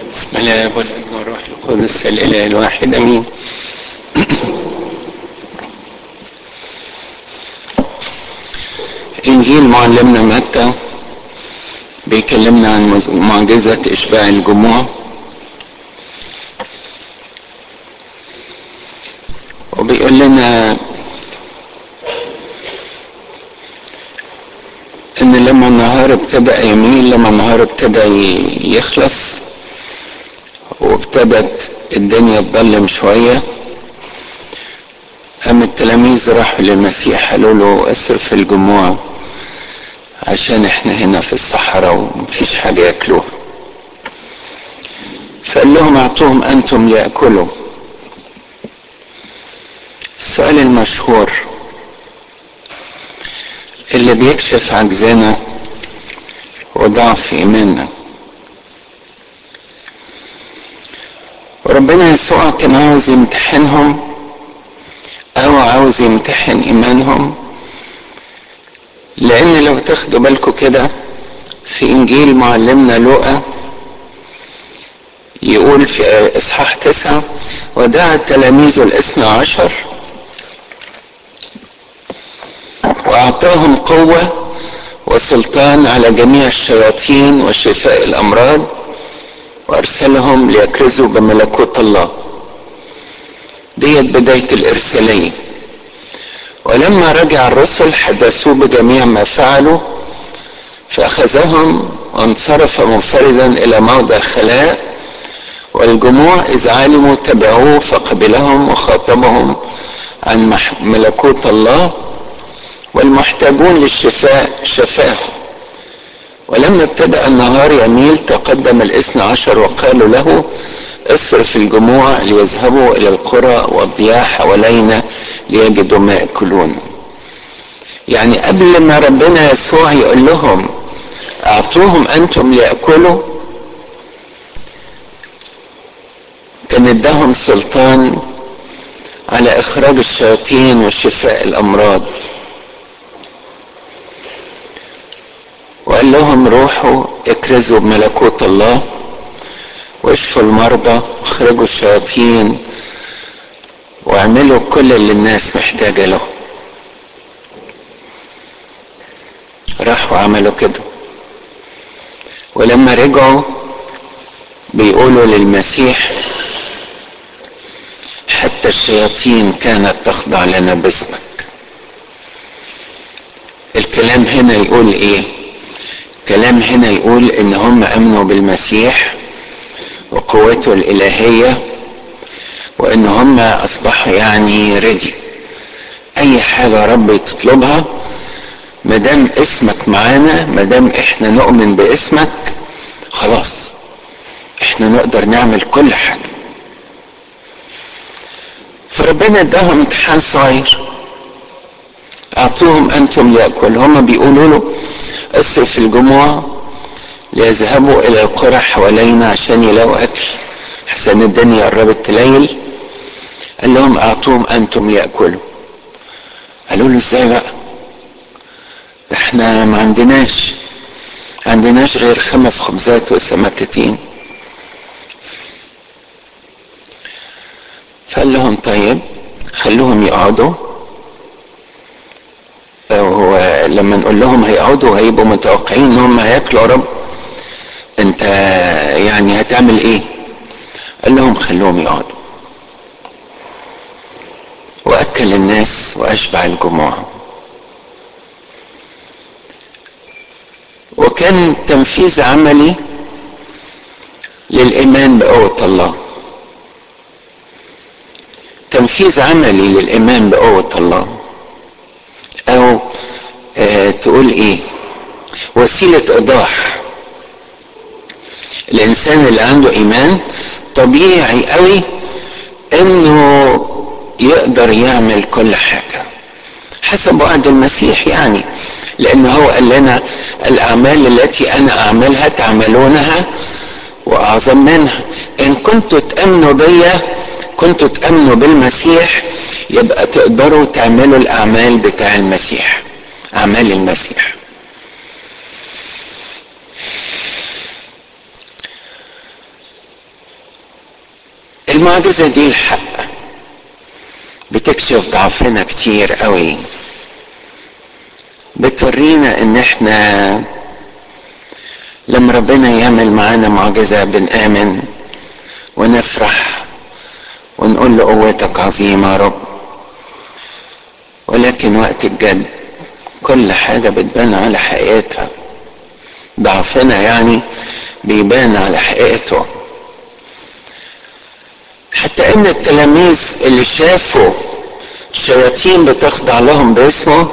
بسم الله والابن والروح القدس الاله الواحد امين انجيل معلمنا متى بيكلمنا عن معجزة اشباع الجموع وبيقول لنا ان لما النهار ابتدأ يميل لما النهار ابتدأ يخلص وابتدت الدنيا تظلم شوية قام التلاميذ راحوا للمسيح قالوا له اصرف الجموع عشان احنا هنا في الصحراء ومفيش حاجة ياكلوها فقال لهم اعطوهم انتم ليأكلوا السؤال المشهور اللي بيكشف عجزنا وضعف ايماننا وربنا يسوع كان عاوز يمتحنهم او عاوز يمتحن ايمانهم لان لو تاخدوا بالكم كده في انجيل معلمنا لوقا يقول في اصحاح تسعة ودعا التلاميذ الاثنى عشر واعطاهم قوة وسلطان على جميع الشياطين وشفاء الامراض وارسلهم ليكرزوا بملكوت الله ديت بداية الارسالية ولما رجع الرسل حدثوه بجميع ما فعلوا فاخذهم وانصرف منفردا الى موضع خلاء والجموع اذ علموا تبعوه فقبلهم وخاطبهم عن ملكوت الله والمحتاجون للشفاء شفاهم ولما ابتدأ النهار يميل تقدم الاثنى عشر وقالوا له اصرف الجموع ليذهبوا الى القرى والضياع حوالينا ليجدوا ما ياكلون يعني قبل ما ربنا يسوع يقول لهم اعطوهم انتم ليأكلوا كان اداهم سلطان على اخراج الشياطين وشفاء الامراض وقال لهم روحوا اكرزوا بملكوت الله واشفوا المرضى واخرجوا الشياطين واعملوا كل اللي الناس محتاجه له راحوا عملوا كده ولما رجعوا بيقولوا للمسيح حتى الشياطين كانت تخضع لنا باسمك الكلام هنا يقول ايه كلام هنا يقول ان هم امنوا بالمسيح وقوته الالهيه وان هم اصبحوا يعني ريدي اي حاجه رب تطلبها مادام اسمك معانا مادام احنا نؤمن باسمك خلاص احنا نقدر نعمل كل حاجه فربنا اداهم امتحان صغير اعطوهم انتم ليأكل هم بيقولوا له اصرف الجموع ليذهبوا الى القرى حوالينا عشان يلاقوا اكل حسن الدنيا قربت تليل قال لهم اعطوهم انتم ليأكلوا قالوا له ازاي بقى ده احنا ما عندناش عندناش غير خمس خبزات وسمكتين فقال لهم طيب خلوهم يقعدوا هو لما نقول لهم هيقعدوا هيبقوا متوقعين ان هم هياكلوا رب انت يعني هتعمل ايه قال لهم خلوهم يقعدوا واكل الناس واشبع الجموع وكان تنفيذ عملي للايمان بقوه الله تنفيذ عملي للايمان بقوه الله او آه تقول ايه وسيله ايضاح الانسان اللي عنده ايمان طبيعي قوي انه يقدر يعمل كل حاجه حسب وعد المسيح يعني لان هو قال لنا الاعمال التي انا اعملها تعملونها واعظم منها ان كنتوا تامنوا بيا كنتوا تامنوا بالمسيح يبقى تقدروا تعملوا الاعمال بتاع المسيح اعمال المسيح المعجزة دي الحق بتكشف ضعفنا كتير قوي بتورينا ان احنا لما ربنا يعمل معانا معجزة بنآمن ونفرح ونقول له قوتك عظيمة يا رب ولكن وقت الجد كل حاجة بتبان على حقيقتها ضعفنا يعني بيبان على حقيقته حتى ان التلاميذ اللي شافوا الشياطين بتخضع لهم باسمه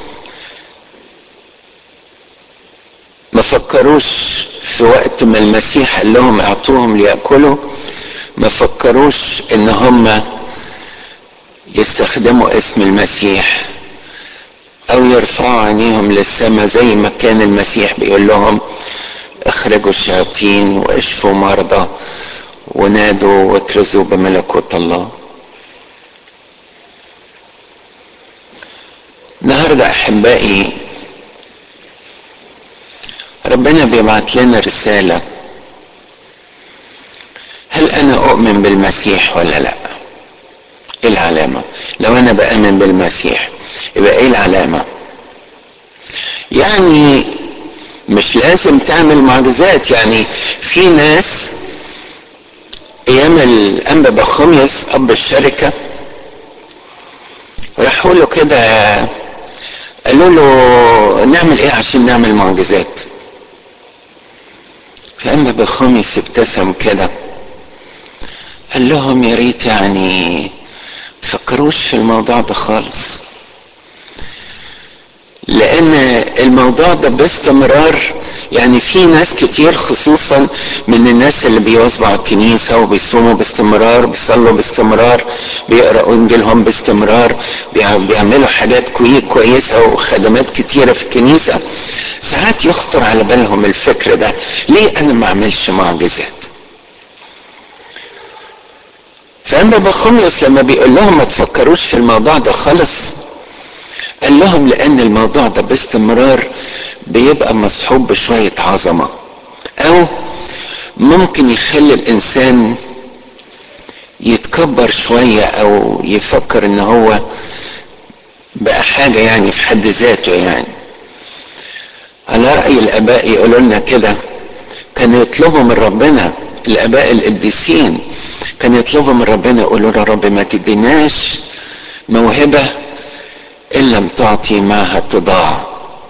ما فكروش في وقت ما المسيح قال لهم اعطوهم ليأكلوا ما فكروش ان هم يستخدموا اسم المسيح او يرفعوا عينيهم للسماء زي ما كان المسيح بيقول لهم اخرجوا الشياطين واشفوا مرضى ونادوا واكرزوا بملكوت الله النهارده احبائي ربنا بيبعت لنا رساله هل انا اؤمن بالمسيح ولا لا ايه العلامه لو انا بامن بالمسيح يبقى ايه العلامه يعني مش لازم تعمل معجزات يعني في ناس ايام الانبا بخميس اب الشركه راحوا له كده قالوا له نعمل ايه عشان نعمل معجزات فانبا بخميس ابتسم كده قال لهم يا ريت يعني تفكروش في الموضوع ده خالص لان الموضوع ده باستمرار يعني في ناس كتير خصوصا من الناس اللي بيواظبوا على الكنيسه وبيصوموا باستمرار بيصلوا باستمرار بيقراوا انجيلهم باستمرار بيعملوا حاجات كوي كويسه وخدمات كتيره في الكنيسه ساعات يخطر على بالهم الفكر ده ليه انا ما اعملش معجزات فاما بخميس لما بيقول لهم ما تفكروش في الموضوع ده خالص قال لهم لان الموضوع ده باستمرار بيبقى مصحوب بشوية عظمة او ممكن يخلي الانسان يتكبر شوية او يفكر ان هو بقى حاجة يعني في حد ذاته يعني على رأي الاباء يقولوا لنا كده كانوا يطلبوا من ربنا الاباء القديسين كانوا يطلبوا من ربنا يقولوا له رب ما تديناش موهبه ان لم تعطي معها اتضاع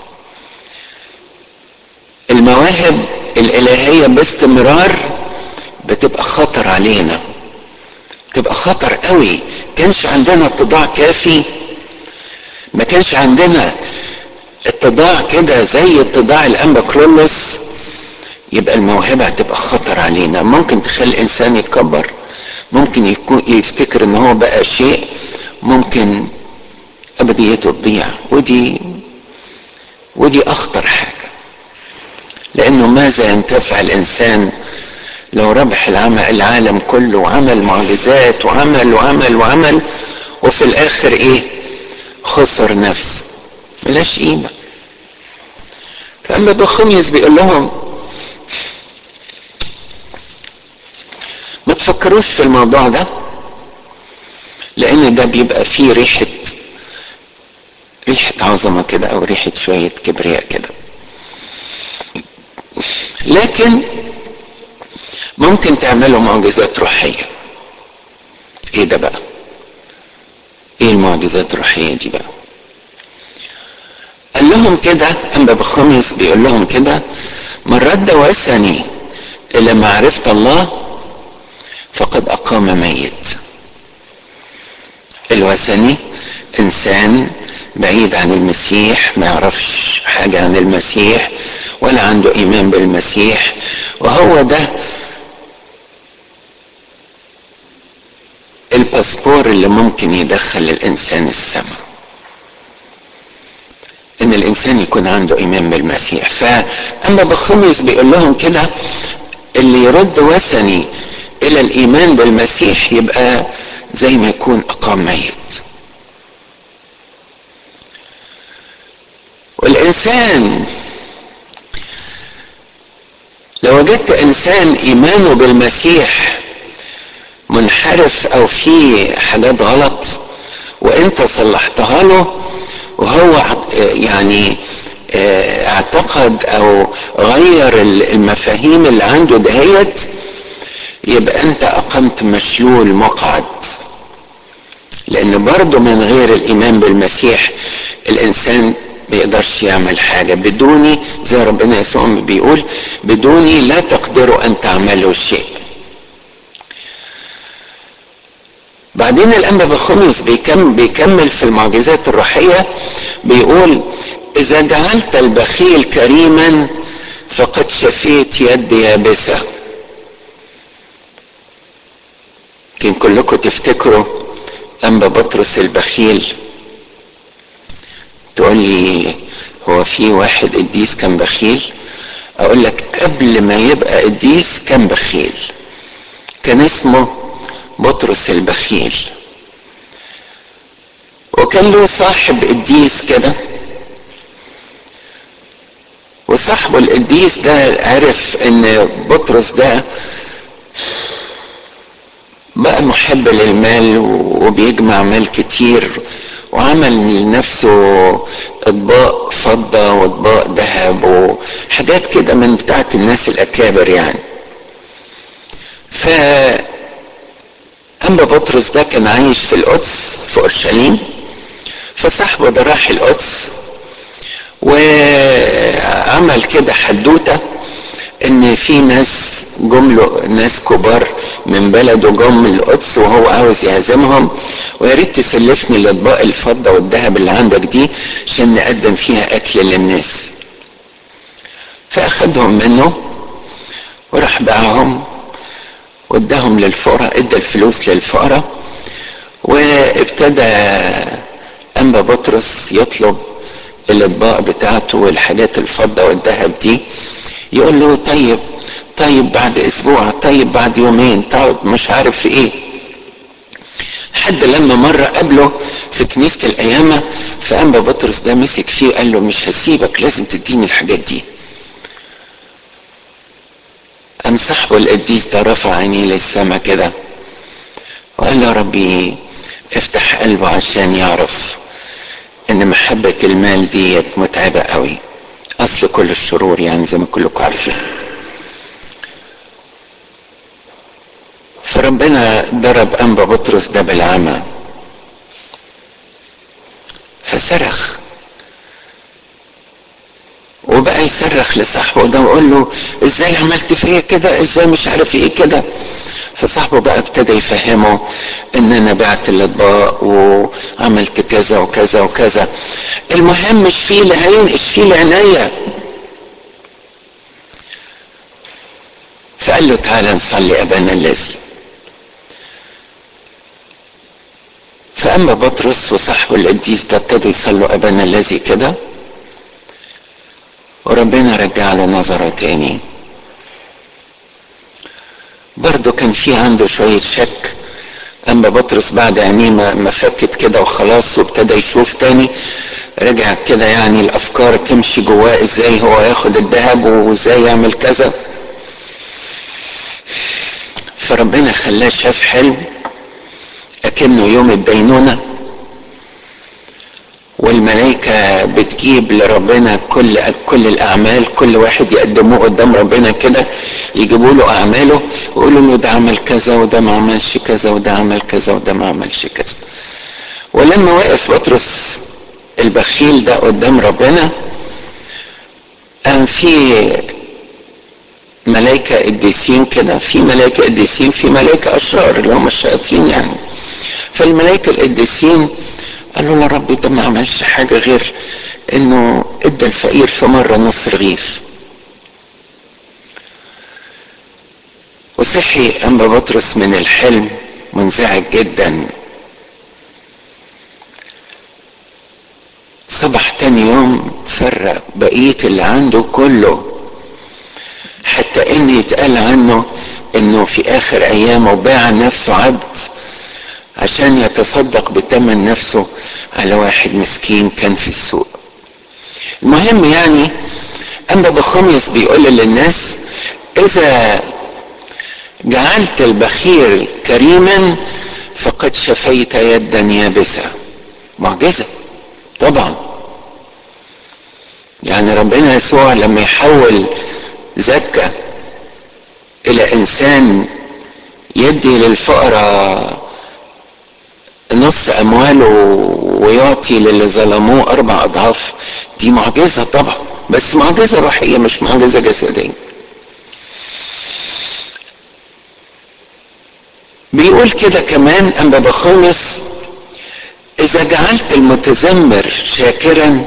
المواهب الالهيه باستمرار بتبقى خطر علينا تبقى خطر قوي كانش عندنا اتضاع كافي ما كانش عندنا اتضاع كده زي اتضاع الانبا كرولوس يبقى الموهبة هتبقى خطر علينا ممكن تخلي الانسان يتكبر ممكن يكون يفتكر ان هو بقى شيء ممكن ابديته تضيع ودي ودي اخطر حاجه لانه ماذا ينتفع الانسان لو ربح العمل العالم كله وعمل معجزات وعمل وعمل وعمل وفي الاخر ايه خسر نفسه ملاش قيمه فاما بخميس بيقول لهم ما تفكروش في الموضوع ده لان ده بيبقى فيه ريحه ريحة عظمة كده أو ريحة شوية كبرياء كده لكن ممكن تعملوا معجزات روحية ايه ده بقى ايه المعجزات الروحية دي بقى قال لهم كده أنبا بخميس بيقول لهم كده من رد وثني إلى معرفة الله فقد أقام ميت الوثني إنسان بعيد عن المسيح ما يعرفش حاجة عن المسيح ولا عنده إيمان بالمسيح وهو ده الباسبور اللي ممكن يدخل الإنسان السماء إن الإنسان يكون عنده إيمان بالمسيح فأما بخميس بيقول لهم كده اللي يرد وثني إلى الإيمان بالمسيح يبقى زي ما يكون أقام ميت والإنسان لو وجدت إنسان إيمانه بالمسيح منحرف او في حاجات غلط وانت صلحتها له وهو يعني اعتقد او غير المفاهيم اللي عنده دهيت يبقى انت اقمت مشيول مقعد لان برضه من غير الايمان بالمسيح الانسان ما يقدرش يعمل حاجه بدوني زي ربنا يسوع بيقول بدوني لا تقدروا ان تعملوا شيء بعدين الانبا بخوميس بيكمل, بيكمل في المعجزات الروحيه بيقول اذا جعلت البخيل كريما فقد شفيت يد يابسه يمكن كلكم تفتكروا انبا بطرس البخيل تقول لي هو في واحد قديس كان بخيل اقول لك قبل ما يبقى قديس كان بخيل كان اسمه بطرس البخيل وكان له صاحب قديس كده وصاحبه القديس ده عرف ان بطرس ده بقى محب للمال وبيجمع مال كتير وعمل لنفسه اطباق فضة واطباق ذهب وحاجات كده من بتاعت الناس الاكابر يعني ف اما بطرس ده كان عايش في القدس في اورشليم فصاحبه ده راح القدس وعمل كده حدوته ان في ناس جم ناس كبار من بلده جم القدس وهو عاوز يعزمهم ويا ريت تسلفني الاطباق الفضه والذهب اللي عندك دي عشان نقدم فيها اكل للناس فاخدهم منه وراح باعهم واداهم للفقراء ادى الفلوس للفقراء وابتدى انبا بطرس يطلب الاطباق بتاعته والحاجات الفضه والذهب دي يقول له طيب طيب بعد اسبوع طيب بعد يومين طيب مش عارف في ايه حد لما مرة قابله في كنيسة القيامة فأنبا بطرس ده مسك فيه قال له مش هسيبك لازم تديني الحاجات دي قام صاحبه القديس ده رفع عينيه للسما كده وقال له يا ربي افتح قلبه عشان يعرف ان محبة المال ديت متعبة قوي اصل كل الشرور يعني زي ما كلكم عارفين فربنا ضرب انبا بطرس ده بالعمى فصرخ وبقى يصرخ لصاحبه ده ويقول له ازاي عملت فيا كده ازاي مش عارف ايه كده فصاحبه بقى ابتدى يفهمه ان انا بعت الاطباق وعملت كذا وكذا وكذا المهم مش فيه العين ايش فيه العناية فقال له تعالى نصلي ابانا الذي فاما بطرس وصاحبه القديس ده ابتدوا يصلوا ابانا الذي كده وربنا رجع له نظره تاني برضه كان في عنده شوية شك أما بطرس بعد عينيه ما فكت كده وخلاص وابتدى يشوف تاني رجع كده يعني الأفكار تمشي جواه إزاي هو ياخد الذهب وإزاي يعمل كذا فربنا خلاه شاف حلم أكنه يوم الدينونة والملائكة بتجيب لربنا كل كل الأعمال كل واحد يقدموه قدام ربنا كده يجيبوا له أعماله ويقولوا له ده عمل كذا وده ما عملش كذا وده عمل كذا وده ما عملش كذا ولما وقف بطرس البخيل ده قدام ربنا قام في ملائكة قديسين كده في ملائكة قديسين في ملائكة أشرار اللي هم الشياطين يعني فالملائكة القديسين قالوا له ربي ده ما عملش حاجة غير انه ادى الفقير في مرة نص رغيف وصحي اما بطرس من الحلم منزعج جدا صبح تاني يوم فرق بقية اللي عنده كله حتى ان يتقال عنه انه في اخر ايامه باع نفسه عبد عشان يتصدق بثمن نفسه على واحد مسكين كان في السوق المهم يعني اما بخميس بيقول للناس اذا جعلت البخيل كريما فقد شفيت يدا يابسه معجزه طبعا يعني ربنا يسوع لما يحول زكا الى انسان يدي للفقراء نص امواله ويعطي للي ظلموه اربع اضعاف دي معجزه طبعا بس معجزه روحيه مش معجزه جسديه بيقول كده كمان اما بخلص اذا جعلت المتذمر شاكرا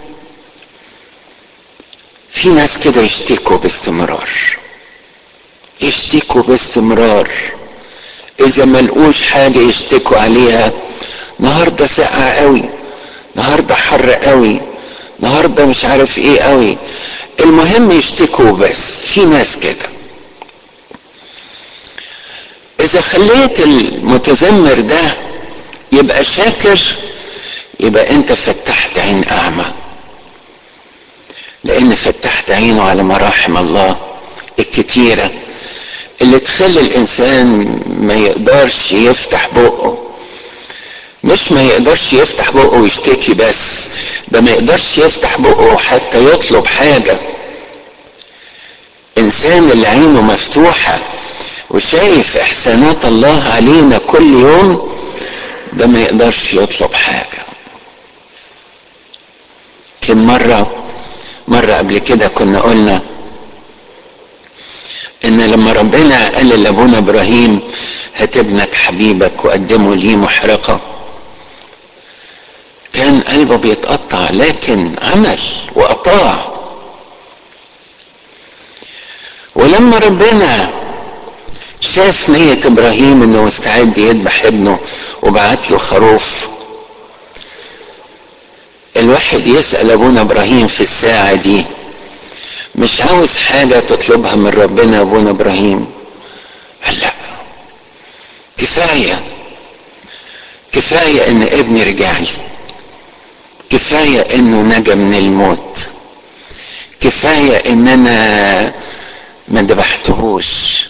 في ناس كده يشتكوا باستمرار يشتكوا باستمرار اذا ما لقوش حاجه يشتكوا عليها النهارده ساقع قوي النهارده حر قوي النهارده مش عارف ايه قوي المهم يشتكوا بس في ناس كده اذا خليت المتذمر ده يبقى شاكر يبقى انت فتحت عين اعمى لان فتحت عينه على مراحم الله الكتيره اللي تخلي الانسان ما يقدرش يفتح بقه مش ما يقدرش يفتح بقه ويشتكي بس ده ما يقدرش يفتح بقه حتى يطلب حاجه انسان اللي عينه مفتوحه وشايف احسانات الله علينا كل يوم ده ما يقدرش يطلب حاجه كان مره مره قبل كده كنا قلنا ان لما ربنا قال لابونا ابراهيم هات ابنك حبيبك وقدمه لي محرقه كان قلبه بيتقطع لكن عمل واطاع ولما ربنا شاف نية ابراهيم انه مستعد يذبح ابنه وبعت له خروف الواحد يسأل ابونا ابراهيم في الساعة دي مش عاوز حاجة تطلبها من ربنا ابونا ابراهيم قال لا كفاية كفاية ان ابني رجع لي كفاية انه نجا من الموت كفاية ان انا ما ذبحتهوش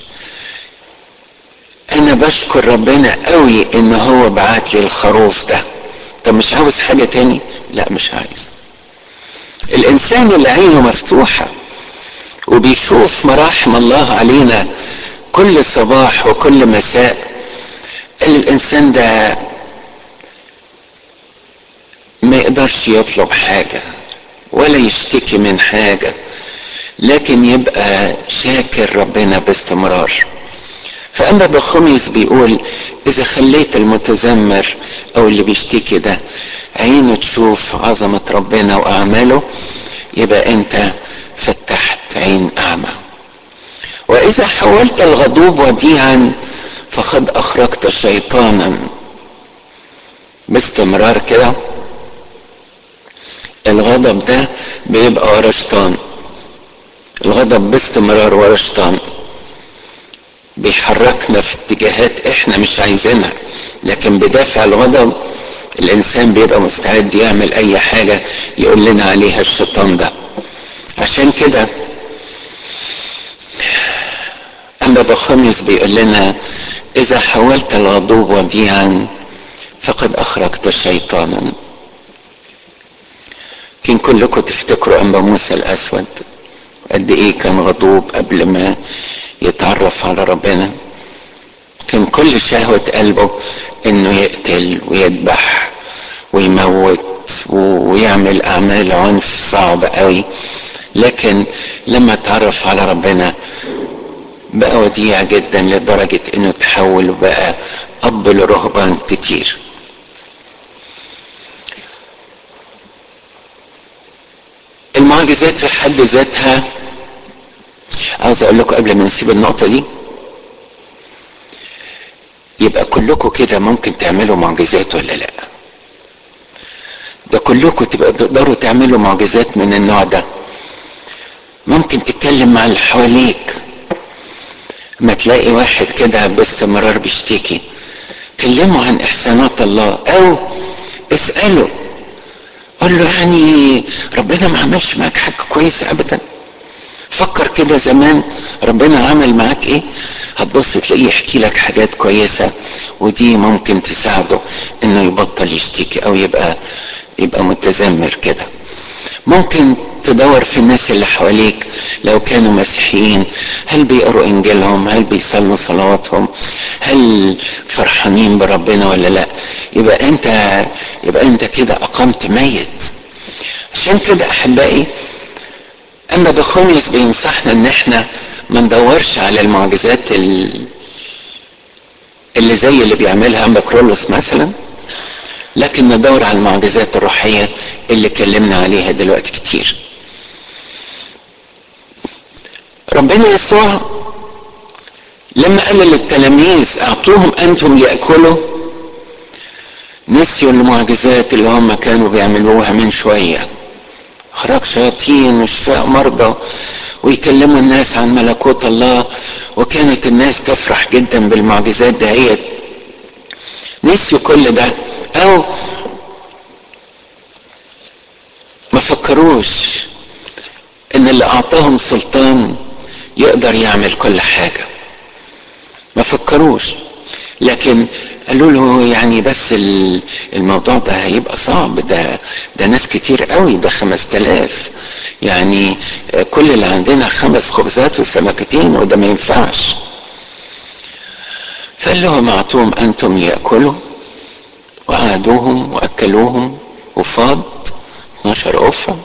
انا بشكر ربنا قوي ان هو بعت لي الخروف ده طب مش عاوز حاجة تاني لا مش عايز الانسان اللي عينه مفتوحة وبيشوف مراحم الله علينا كل صباح وكل مساء الانسان ده ما يقدرش يطلب حاجة ولا يشتكي من حاجة لكن يبقى شاكر ربنا باستمرار فأما بخميس بيقول إذا خليت المتذمر أو اللي بيشتكي ده عينه تشوف عظمة ربنا وأعماله يبقى أنت فتحت عين أعمى وإذا حولت الغضوب وديعا فقد أخرجت شيطانا باستمرار كده الغضب ده بيبقى ورا شيطان الغضب باستمرار ورا شيطان بيحركنا في اتجاهات احنا مش عايزينها لكن بدافع الغضب الانسان بيبقى مستعد يعمل اي حاجة يقول لنا عليها الشيطان ده عشان كده اما بخمس بيقول لنا اذا حولت الغضوب وديعا فقد اخرجت شيطانا يمكن كلكم تفتكروا انبا موسى الاسود قد ايه كان غضوب قبل ما يتعرف على ربنا كان كل شهوة قلبه انه يقتل ويذبح ويموت ويعمل اعمال عنف صعب قوي لكن لما تعرف على ربنا بقى وديع جدا لدرجة انه تحول وبقى اب لرهبان كتير المعجزات في حد ذاتها عاوز اقول لكم قبل ما نسيب النقطة دي يبقى كلكم كده ممكن تعملوا معجزات ولا لا ده كلكم تبقى تقدروا تعملوا معجزات من النوع ده ممكن تتكلم مع اللي حواليك ما تلاقي واحد كده باستمرار بيشتكي كلمه عن احسانات الله او اسأله قول له يعني ربنا ما عملش معاك حاجة كويسة ابدا فكر كده زمان ربنا عمل معاك ايه هتبص تلاقيه يحكي لك حاجات كويسة ودي ممكن تساعده انه يبطل يشتكي او يبقى يبقى متذمر كده ممكن تدور في الناس اللي حواليك لو كانوا مسيحيين هل بيقروا انجيلهم هل بيصلوا صلواتهم هل فرحانين بربنا ولا لا يبقى انت يبقى انت كده اقمت ميت عشان كده احبائي اما بخونيوس بينصحنا ان احنا ما ندورش على المعجزات اللي زي اللي بيعملها اما كرولوس مثلا لكن ندور على المعجزات الروحيه اللي اتكلمنا عليها دلوقتي كتير ربنا يسوع لما قال للتلاميذ اعطوهم انتم لياكلوا نسيوا المعجزات اللي هم كانوا بيعملوها من شويه اخراج شياطين وشفاء مرضى ويكلموا الناس عن ملكوت الله وكانت الناس تفرح جدا بالمعجزات دهيت نسيوا كل ده او ما فكروش ان اللي اعطاهم سلطان يقدر يعمل كل حاجه ما فكروش لكن قالوا له يعني بس الموضوع ده هيبقى صعب ده ده ناس كتير قوي ده خمس تلاف يعني كل اللي عندنا خمس خبزات وسمكتين وده ما ينفعش فقال لهم اعطوهم انتم ليأكلوا وقعدوهم واكلوهم وفاض 12 قفة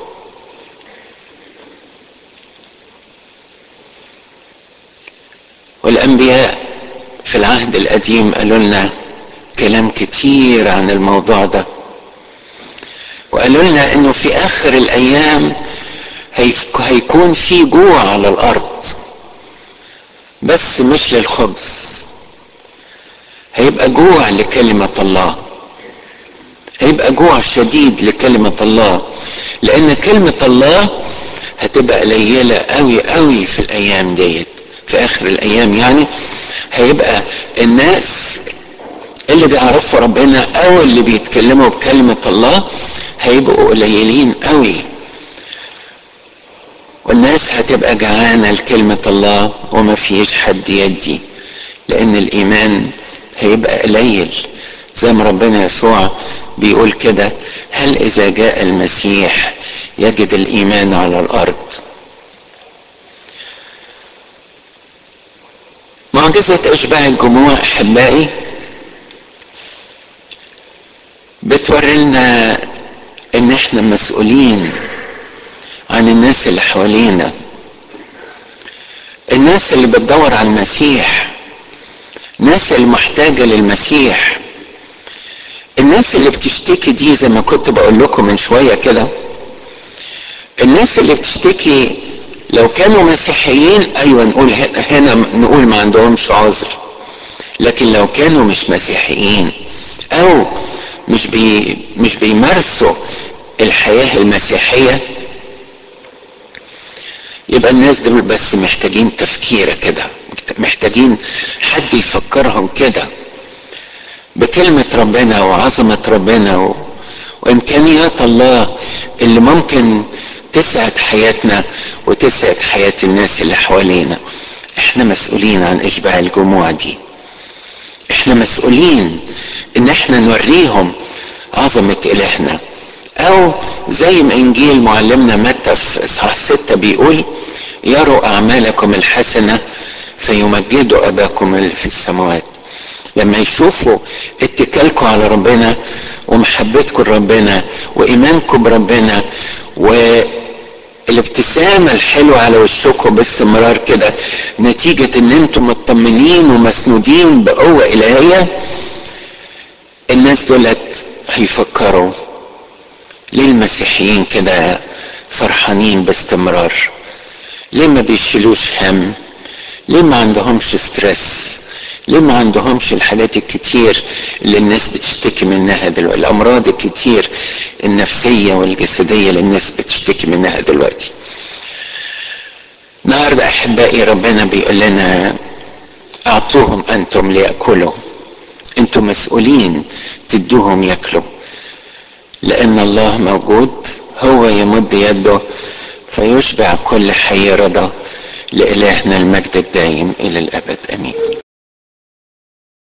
والانبياء في العهد القديم قالوا لنا كلام كتير عن الموضوع ده وقالوا لنا انه في اخر الايام هيكون في جوع على الارض بس مش للخبز هيبقى جوع لكلمة الله هيبقى جوع شديد لكلمة الله لان كلمة الله هتبقى قليلة قوي قوي في الايام ديت في اخر الايام يعني هيبقى الناس اللي بيعرفوا ربنا او اللي بيتكلموا بكلمة الله هيبقوا قليلين قوي والناس هتبقى جعانة لكلمة الله وما فيش حد يدي لان الايمان هيبقى قليل زي ما ربنا يسوع بيقول كده هل اذا جاء المسيح يجد الايمان على الارض معجزة اشباع الجموع احبائي بتوري لنا ان احنا مسؤولين عن الناس اللي حوالينا الناس اللي بتدور على المسيح الناس اللي محتاجة للمسيح الناس اللي بتشتكي دي زي ما كنت بقول لكم من شوية كده الناس اللي بتشتكي لو كانوا مسيحيين ايوه نقول هنا نقول ما عندهمش عذر لكن لو كانوا مش مسيحيين او مش بي مش بيمارسوا الحياه المسيحيه يبقى الناس دول بس محتاجين تفكيره كده محتاجين حد يفكرهم كده بكلمه ربنا وعظمه ربنا و... وامكانيات الله اللي ممكن تسعد حياتنا وتسعد حياة الناس اللي حوالينا احنا مسؤولين عن اشباع الجموع دي احنا مسؤولين ان احنا نوريهم عظمة الهنا او زي ما انجيل معلمنا متى في اصحاح ستة بيقول يروا اعمالكم الحسنة فيمجدوا اباكم اللي في السماوات لما يشوفوا اتكالكم على ربنا ومحبتكم لربنا وايمانكم بربنا والابتسامة الحلوة على وشكم باستمرار كده نتيجة ان انتم مطمنين ومسنودين بقوة الهية الناس دولت هيفكروا ليه المسيحيين كده فرحانين باستمرار ليه ما بيشيلوش هم ليه ما عندهمش ستريس ليه ما عندهمش الحاجات الكتير اللي الناس بتشتكي منها دلوقتي الامراض الكتير النفسية والجسدية اللي الناس بتشتكي منها دلوقتي النهاردة احبائي ربنا بيقول لنا اعطوهم انتم ليأكلوا انتم مسؤولين تدوهم ياكلوا لان الله موجود هو يمد يده فيشبع كل حي رضا لإلهنا المجد الدائم إلى الأبد آمين